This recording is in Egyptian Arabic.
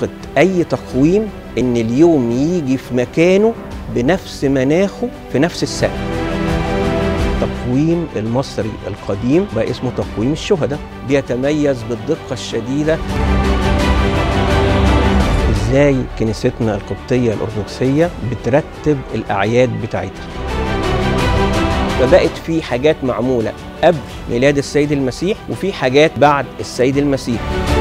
طريقة أي تقويم إن اليوم يجي في مكانه بنفس مناخه في نفس السنة التقويم المصري القديم بقى اسمه تقويم الشهداء بيتميز بالدقة الشديدة ازاي كنيستنا القبطية الأرثوذكسية بترتب الأعياد بتاعتها فبقت في حاجات معمولة قبل ميلاد السيد المسيح وفي حاجات بعد السيد المسيح